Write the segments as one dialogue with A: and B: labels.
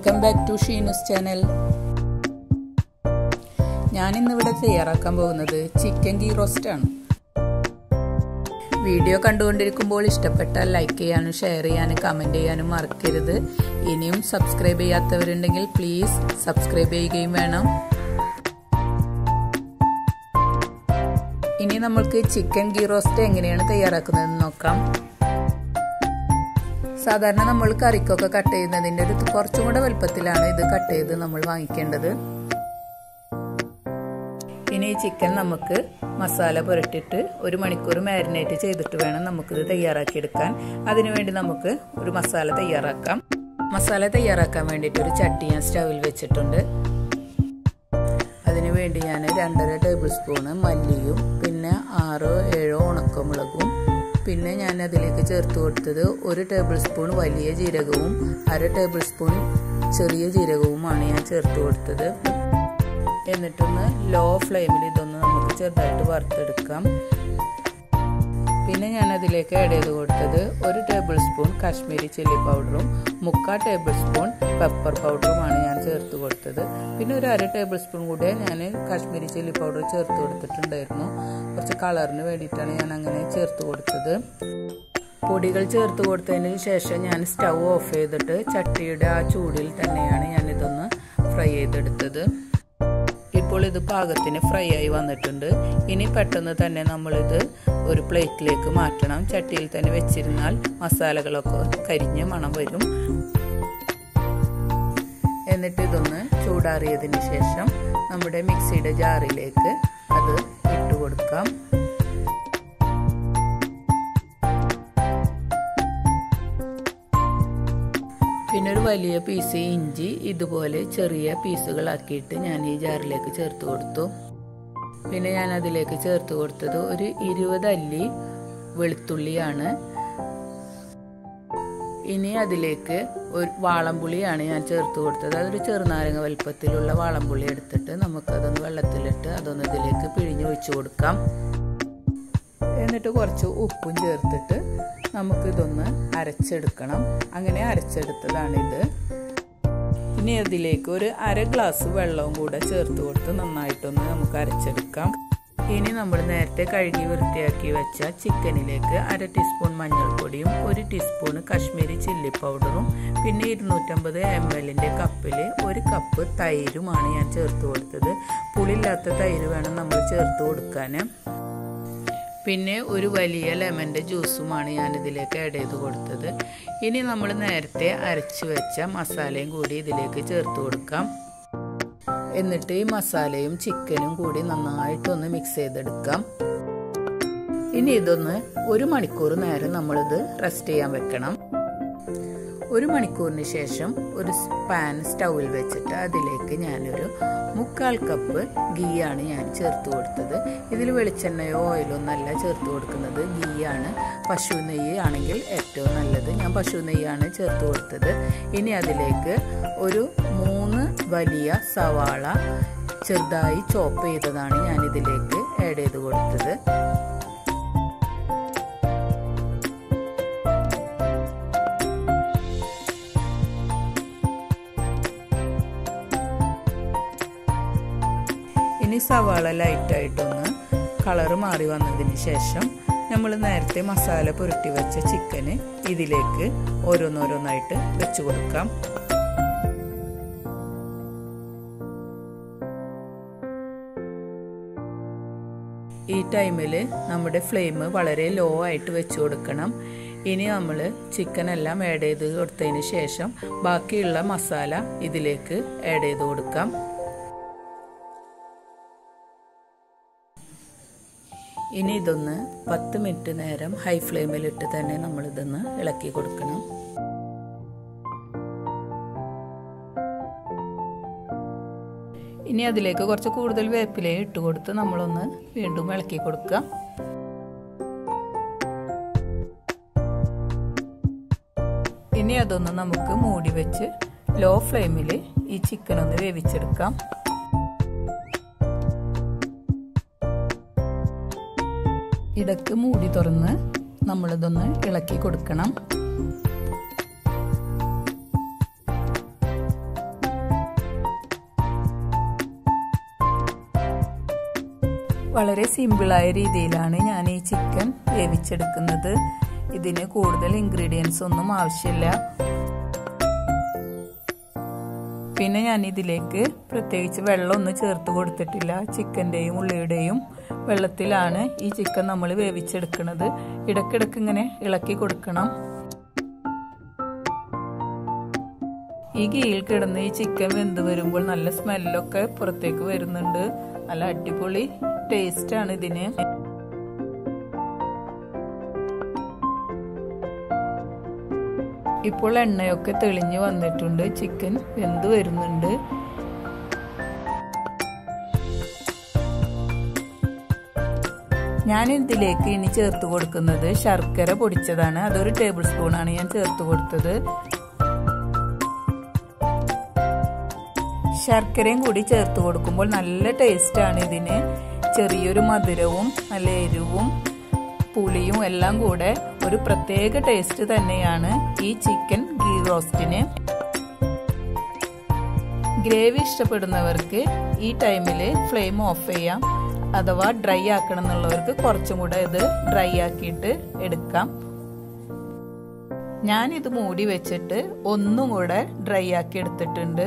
A: welcome back to Sheenu's channel ഞാൻ ഇന്നിവിടെ തയ്യാറാക്കാൻ പോകുന്നത് ചിക്കൻ ഗീ റോസ്റ്റ് ആണ് വീഡിയോ കണ്ടുകൊണ്ടിരിക്കുമ്പോൾ ഇഷ്ടപ്പെട്ടാൽ ലൈക്ക് ചെയ്യാനും ഷെയർ ചെയ്യാനും കമൻറ്റ് ചെയ്യാനും മറക്കരുത് ഇനിയും സബ്സ്ക്രൈബ് ചെയ്യാത്തവരുണ്ടെങ്കിൽ പ്ലീസ് സബ്സ്ക്രൈബ് ചെയ്യുകയും വേണം ഇനി നമ്മൾക്ക് ചിക്കൻ ഗീ റോസ്റ്റ് എങ്ങനെയാണ് തയ്യാറാക്കുന്നതെന്ന് നോക്കാം സാധാരണ നമ്മൾ കറിക്കൊക്കെ കട്ട് ചെയ്യുന്നതിൻ്റെ ഒരു കുറച്ചും കൂടെ വലുപ്പത്തിലാണ് ഇത് കട്ട് ചെയ്ത് നമ്മൾ വാങ്ങിക്കേണ്ടത് ഇനി ഈ ചിക്കൻ നമുക്ക് മസാല പുരട്ടിട്ട് ഒരു മണിക്കൂർ മാരിനേറ്റ് ചെയ്തിട്ട് വേണം നമുക്കിത് തയ്യാറാക്കിയെടുക്കാൻ അതിനുവേണ്ടി നമുക്ക് ഒരു മസാല തയ്യാറാക്കാം മസാല തയ്യാറാക്കാൻ വേണ്ടിയിട്ട് ഒരു ചട്ടി ഞാൻ സ്റ്റൗവിൽ വെച്ചിട്ടുണ്ട് അതിനു വേണ്ടി ഞാൻ രണ്ടര ടേബിൾ സ്പൂണ് മല്ലിയും പിന്നെ ആറോ ഏഴോ ഉണക്കമുളകും പിന്നെ ഞാൻ അതിലേക്ക് ചേർത്ത് കൊടുത്തത് ഒരു ടേബിൾ സ്പൂൺ വലിയ ജീരകവും അര ടേബിൾ സ്പൂൺ ചെറിയ ജീരകവുമാണ് ഞാൻ ചേർത്ത് കൊടുത്തത് എന്നിട്ടൊന്ന് ലോ ഫ്ലെയിമിൽ ഇതൊന്ന് നമുക്ക് ചെറുതായിട്ട് വറുത്തെടുക്കാം പിന്നെ ഞാൻ അതിലേക്ക് ആഡ് ചെയ്ത് കൊടുത്തത് ഒരു ടേബിൾ സ്പൂൺ കാശ്മീരി ചില്ലി പൗഡറും മുക്കാൽ ടേബിൾ സ്പൂൺ പെപ്പർ പൗഡറുമാണ് ഞാൻ ചേർത്ത് കൊടുത്തത് പിന്നെ ഒരു അര ടേബിൾ സ്പൂൺ കൂടെ ഞാൻ കാശ്മീരി ചില്ലി പൗഡർ ചേർത്ത് കൊടുത്തിട്ടുണ്ടായിരുന്നു കുറച്ച് കളറിന് വേണ്ടിയിട്ടാണ് ഞാൻ അങ്ങനെ ചേർത്ത് കൊടുത്തത് പൊടികൾ ചേർത്ത് കൊടുത്തതിന് ശേഷം ഞാൻ സ്റ്റൗ ഓഫ് ചെയ്തിട്ട് ചട്ടിയുടെ ആ ചൂടിൽ തന്നെയാണ് ഞാനിതൊന്ന് ഫ്രൈ ചെയ്തെടുത്തത് ഇപ്പോൾ ഇത് പാകത്തിന് ഫ്രൈ ആയി വന്നിട്ടുണ്ട് ഇനി പെട്ടെന്ന് തന്നെ നമ്മളിത് ഒരു പ്ലേറ്റിലേക്ക് മാറ്റണം ചട്ടിയിൽ തന്നെ വെച്ചിരുന്നാൽ മസാലകളൊക്കെ കരിഞ്ഞ് മണം വരും എന്നിട്ട് ഇതൊന്ന് ചൂടാറിയതിന് ശേഷം നമ്മുടെ മിക്സിയുടെ ജാറിലേക്ക് അത് ഇട്ട് കൊടുക്കാം പിന്നെ ഒരു വലിയ പീസ് ഇഞ്ചി ഇതുപോലെ ചെറിയ പീസുകളാക്കിയിട്ട് ഞാൻ ഈ ജാറിലേക്ക് ചേർത്ത് കൊടുത്തു പിന്നെ ഞാൻ അതിലേക്ക് ചേർത്ത് കൊടുത്തത് ഒരു ഇരുപത് അല്ലി വെളുത്തുള്ളിയാണ് ഇനി അതിലേക്ക് ഒരു വാളംപുളിയാണ് ഞാൻ ചേർത്ത് കൊടുത്തത് അതൊരു ചെറുനാരങ്ങ വലുപ്പത്തിലുള്ള വാളംപുളി എടുത്തിട്ട് നമുക്കതൊന്ന് വെള്ളത്തിലിട്ട് അതൊന്ന് ഇതിലേക്ക് പിഴിഞ്ഞ് ഒഴിച്ചു കൊടുക്കാം എന്നിട്ട് കുറച്ച് ഉപ്പും ചേർത്തിട്ട് നമുക്കിതൊന്ന് അരച്ചെടുക്കണം അങ്ങനെ അരച്ചെടുത്തതാണിത് ഇനി അതിലേക്ക് ഒരു അര ഗ്ലാസ് വെള്ളവും കൂടെ ചേർത്ത് കൊടുത്ത് നന്നായിട്ടൊന്ന് നമുക്ക് അരച്ചെടുക്കാം ഇനി നമ്മൾ നേരത്തെ കഴുകി വൃത്തിയാക്കി വെച്ച ചിക്കനിലേക്ക് അര ടീസ്പൂൺ മഞ്ഞൾപ്പൊടിയും ഒരു ടീസ്പൂൺ കാശ്മീരി ചില്ലി പൗഡറും പിന്നെ ഇരുന്നൂറ്റമ്പത് എം എല്ലിൻ്റെ കപ്പിൽ ഒരു കപ്പ് തൈരുമാണ് ഞാൻ ചേർത്ത് കൊടുത്തത് പുളിയില്ലാത്ത തൈര് വേണം നമ്മൾ ചേർത്ത് കൊടുക്കാൻ പിന്നെ ഒരു വലിയ ലെമൻ്റെ ജ്യൂസുമാണ് ഞാൻ ഇതിലേക്ക് ആഡ് ചെയ്ത് കൊടുത്തത് ഇനി നമ്മൾ നേരത്തെ അരച്ച് വെച്ച മസാലയും കൂടി ഇതിലേക്ക് ചേർത്ത് കൊടുക്കാം എന്നിട്ട് ഈ മസാലയും ചിക്കനും കൂടി നന്നായിട്ടൊന്ന് മിക്സ് ചെയ്തെടുക്കാം ഇനി ഇതൊന്ന് ഒരു മണിക്കൂർ നേരം നമ്മളിത് റെസ്റ്റ് ചെയ്യാൻ വെക്കണം ഒരു മണിക്കൂറിന് ശേഷം ഒരു പാൻ സ്റ്റൗവിൽ വെച്ചിട്ട് അതിലേക്ക് ഞാനൊരു മുക്കാൽ കപ്പ് ഗീയാണ് ഞാൻ ചേർത്ത് കൊടുത്തത് ഇതിൽ വെളിച്ചെണ്ണയോ ഓയിലോ ഒന്നല്ല ചേർത്ത് കൊടുക്കുന്നത് ഗീയാണ് പശു നെയ്യ് ആണെങ്കിൽ ഏറ്റവും നല്ലത് ഞാൻ പശു നെയ്യാണ് ചേർത്ത് കൊടുത്തത് ഇനി അതിലേക്ക് ഒരു മൂന്ന് വലിയ സവാള ചെറുതായി ചോപ്പ് ചെയ്തതാണ് ഞാൻ ഇതിലേക്ക് ആഡ് ചെയ്ത് കൊടുത്തത് ഇനി സവാള ലൈറ്റായിട്ടൊന്ന് കളറ് മാറി വന്നതിന് ശേഷം നമ്മൾ നേരത്തെ മസാല പുരട്ടി വെച്ച ചിക്കന് ഇതിലേക്ക് ഓരോന്നോരോന്നായിട്ട് വെച്ച് കൊടുക്കാം ഈ ടൈമിൽ നമ്മുടെ ഫ്ലെയിം വളരെ ലോ ആയിട്ട് വെച്ച് കൊടുക്കണം ഇനി നമ്മൾ ചിക്കൻ എല്ലാം ആഡ് ചെയ്ത് കൊടുത്തതിന് ശേഷം ബാക്കിയുള്ള മസാല ഇതിലേക്ക് ആഡ് ചെയ്ത് കൊടുക്കാം ഇനി ഇതൊന്ന് പത്ത് മിനിറ്റ് നേരം ഹൈ ഫ്ലെയിമിലിട്ട് തന്നെ നമ്മളിതൊന്ന് ഇളക്കി കൊടുക്കണം ഇനി അതിലേക്ക് കുറച്ച് കൂടുതൽ വേപ്പില ഇട്ട് കൊടുത്ത് നമ്മളൊന്ന് വീണ്ടും ഇളക്കി കൊടുക്കുക ഇനി അതൊന്ന് നമുക്ക് മൂടി വെച്ച് ലോ ഫ്ലെയിമിൽ ഈ ചിക്കൻ ഒന്ന് വേവിച്ചെടുക്കാം ഇടയ്ക്ക് മൂടി തുറന്ന് നമ്മളിതൊന്ന് ഇളക്കി കൊടുക്കണം വളരെ സിമ്പിളായ രീതിയിലാണ് ഞാൻ ഈ ചിക്കൻ വേവിച്ചെടുക്കുന്നത് ഇതിന് കൂടുതൽ ഇൻഗ്രീഡിയൻസ് ഒന്നും ആവശ്യമില്ല പിന്നെ ഞാൻ ഇതിലേക്ക് പ്രത്യേകിച്ച് വെള്ളമൊന്നും ചേർത്ത് കൊടുത്തിട്ടില്ല ചിക്കൻ്റെയും ഉള്ളിയുടെയും വെള്ളത്തിലാണ് ഈ ചിക്കൻ നമ്മൾ വേവിച്ചെടുക്കുന്നത് ഇടയ്ക്കിടയ്ക്ക് ഇങ്ങനെ ഇളക്കി കൊടുക്കണം ഈ ഗീയിൽ കിടന്ന് ഈ ചിക്കൻ വെന്ത് വരുമ്പോൾ നല്ല സ്മെല്ലൊക്കെ പുറത്തേക്ക് വരുന്നുണ്ട് നല്ല അടിപൊളി ടേസ്റ്റാണ് ഇതിന് ഇപ്പോൾ എണ്ണയൊക്കെ തെളിഞ്ഞു വന്നിട്ടുണ്ട് ചിക്കൻ വെന്ത് വരുന്നുണ്ട് ഞാൻ ഇതിലേക്ക് ഇനി ചേർത്ത് കൊടുക്കുന്നത് ശർക്കര പൊടിച്ചതാണ് അതൊരു ടേബിൾ സ്പൂണാണ് ഞാൻ ചേർത്ത് കൊടുത്തത് ശർക്കരയും കൂടി ചേർത്ത് കൊടുക്കുമ്പോൾ നല്ല ടേസ്റ്റാണ് ഇതിന് ചെറിയൊരു മധുരവും നല്ല എരിവും പുളിയും എല്ലാം കൂടെ ഒരു പ്രത്യേക ടേസ്റ്റ് തന്നെയാണ് ഈ ചിക്കൻ ഗീ റോസ്റ്റിന് ഗ്രേവി ഇഷ്ടപ്പെടുന്നവർക്ക് ഈ ടൈമിൽ ഫ്ലെയിം ഓഫ് ചെയ്യാം അഥവാ ഡ്രൈ ആക്കണം എന്നുള്ളവർക്ക് കുറച്ചും കൂടെ ഇത് ഡ്രൈ ആക്കിയിട്ട് എടുക്കാം ഞാനിത് മൂടി വെച്ചിട്ട് ഒന്നും കൂടെ ഡ്രൈ ആക്കി എടുത്തിട്ടുണ്ട്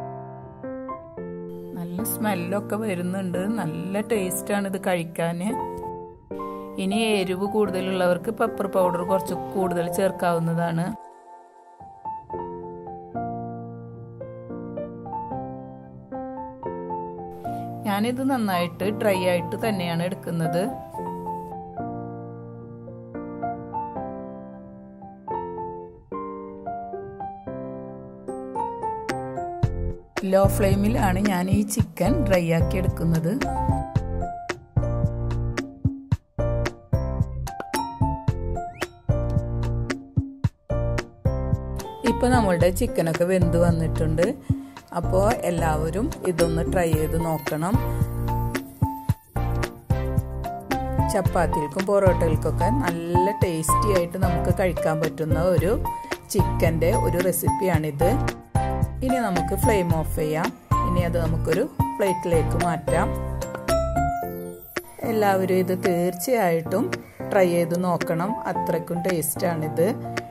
A: നല്ല സ്മെല്ലൊക്കെ വരുന്നുണ്ട് നല്ല ടേസ്റ്റാണ് ഇത് കഴിക്കാൻ ഇനി എരിവ് കൂടുതലുള്ളവർക്ക് പെപ്പർ പൗഡർ കുറച്ച് കൂടുതൽ ചേർക്കാവുന്നതാണ് ഞാനിത് നന്നായിട്ട് ഡ്രൈ ആയിട്ട് തന്നെയാണ് എടുക്കുന്നത് ലോ ഫ്ലെയിമിലാണ് ഞാൻ ഈ ചിക്കൻ ഡ്രൈ ആക്കി എടുക്കുന്നത് ഇപ്പോൾ നമ്മളുടെ ചിക്കനൊക്കെ വെന്ത് വന്നിട്ടുണ്ട് അപ്പോൾ എല്ലാവരും ഇതൊന്ന് ട്രൈ ചെയ്ത് നോക്കണം ചപ്പാത്തികൾക്കും പൊറോട്ടകൾക്കൊക്കെ നല്ല ടേസ്റ്റി ആയിട്ട് നമുക്ക് കഴിക്കാൻ പറ്റുന്ന ഒരു ചിക്കൻ്റെ ഒരു റെസിപ്പിയാണിത് ഇനി നമുക്ക് ഫ്ലെയിം ഓഫ് ചെയ്യാം ഇനി അത് നമുക്കൊരു പ്ലേറ്റിലേക്ക് മാറ്റാം എല്ലാവരും ഇത് തീർച്ചയായിട്ടും ട്രൈ ചെയ്ത് നോക്കണം അത്രയ്ക്കും ടേസ്റ്റാണിത്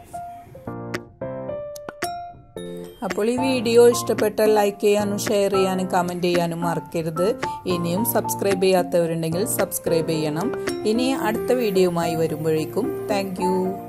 A: അപ്പോൾ ഈ വീഡിയോ ഇഷ്ടപ്പെട്ടാൽ ലൈക്ക് ചെയ്യാനും ഷെയർ ചെയ്യാനും കമൻറ്റ് ചെയ്യാനും മറക്കരുത് ഇനിയും സബ്സ്ക്രൈബ് ചെയ്യാത്തവരുണ്ടെങ്കിൽ സബ്സ്ക്രൈബ് ചെയ്യണം ഇനി അടുത്ത വീഡിയോയുമായി വരുമ്പോഴേക്കും താങ്ക്